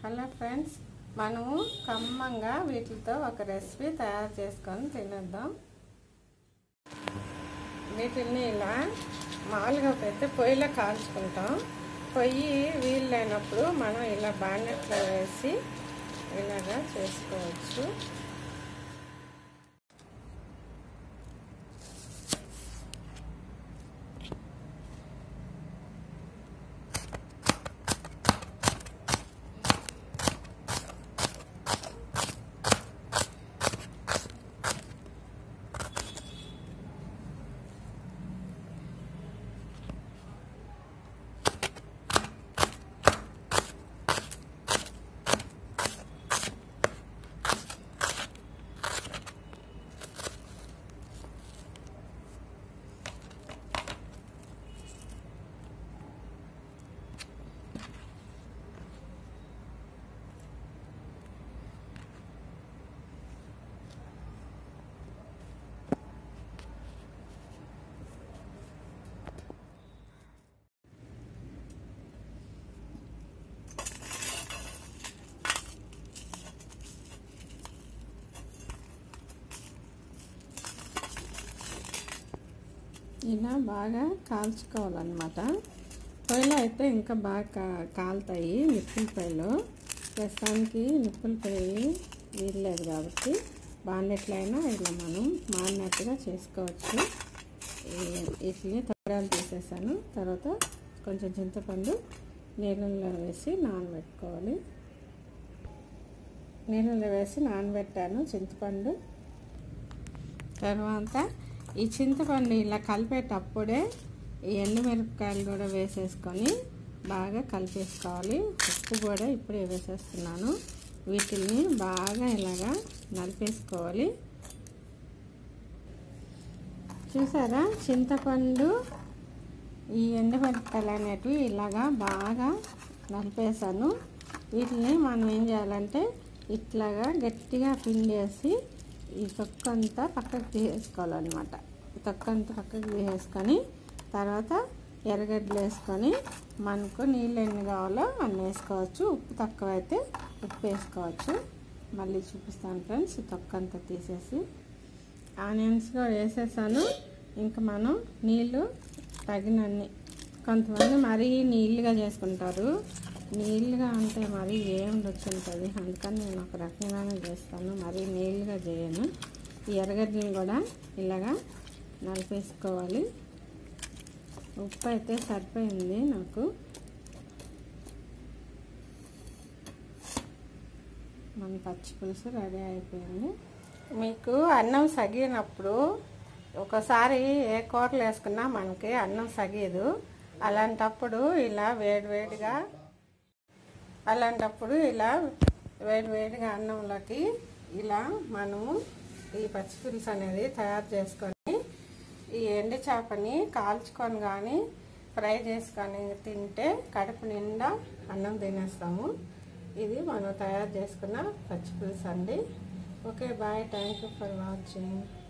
hello friends మనము కమ్మంగా వీటితో ఒక రెసిపీ తయారు చేసుకొని తినేద్దాం వీటిని ఇలా మామూలుగా పెడితే పొయ్యిలో కాల్చుకుంటాం పొయ్యి వీలు లేనప్పుడు మనం ఇలా బాండెట్లో వేసి ఇలాగా చేసుకోవచ్చు ఇలా బాగా కాల్చుకోవాలన్నమాట పొయ్యిలో అయితే ఇంకా బాగా కా కాలుతాయి నిప్పుల పొయ్యిలో ప్రస్తుతానికి నిప్పుల పొయ్యి వీల్లేదు కాబట్టి బాండెట్లయినా ఇలా మనం మాడినట్టుగా చేసుకోవచ్చు వీటిని తొడాలు తీసేసాను తర్వాత కొంచెం చింతపండు నీళ్ళల్లో వేసి నానబెట్టుకోవాలి నీళ్ళలో వేసి నానబెట్టాను చింతపండు తర్వాత ఈ చింతపండు ఇలా కలిపేటప్పుడే ఈ ఎండుమిరపకాయలు కూడా వేసేసుకొని బాగా కలిపేసుకోవాలి ఉప్పు కూడా ఇప్పుడే వేసేస్తున్నాను వీటిని బాగా ఇలాగా నలిపేసుకోవాలి చూసారా చింతపండు ఈ ఎండుమిరపకాయలు అనేటివి ఇలాగా బాగా నలిపేసాను వీటిని మనం ఏం చేయాలంటే ఇట్లాగా గట్టిగా పిండేసి ఈ తొక్క అంతా పక్కకు తీసేసుకోవాలన్నమాట తొక్క అంతా పక్కకు తీసేసుకొని తర్వాత ఎర్రగడ్డలు వేసుకొని మనకు నీళ్ళు ఎన్ని కావాలో అన్ని వేసుకోవచ్చు ఉప్పు తక్కువ అయితే ఉప్పు వేసుకోవచ్చు మళ్ళీ చూపిస్తాను ఫ్రెండ్స్ తొక్క అంతా తీసేసి ఆనియన్స్ కూడా వేసేసాను ఇంకా మనం నీళ్ళు తగినన్ని కొంతమంది మరీ నీళ్ళుగా చేసుకుంటారు నీళ్ళుగా అంటే మరీ ఏం రుచి ఉంటుంది అందుకని నేను ఒక రకంగానే చేస్తాను మరీ నీళ్ళుగా చేయను ఈ ఎర్రగడ్డలు కూడా ఇలాగా నలిపేసుకోవాలి ఉప్పు అయితే సరిపోయింది నాకు మన పచ్చి పులుసు రెడీ అయిపోయింది మీకు అన్నం సగినప్పుడు ఒకసారి ఏ కూరలు వేసుకున్నా మనకి అన్నం సగియదు అలాంటప్పుడు ఇలా వేడివేడిగా అలాంటప్పుడు ఇలా వేడివేడిగా అన్నంలోకి ఇలా మనము ఈ పచ్చిపులుసు అనేది తయారు చేసుకొని ఈ ఎండు చేపని కాల్చుకొని కానీ ఫ్రై చేసుకొని తింటే కడుపు నిండా అన్నం తినేస్తాము ఇది మనం తయారు చేసుకున్న పచ్చిపులుసు అండి okay bye thank you for watching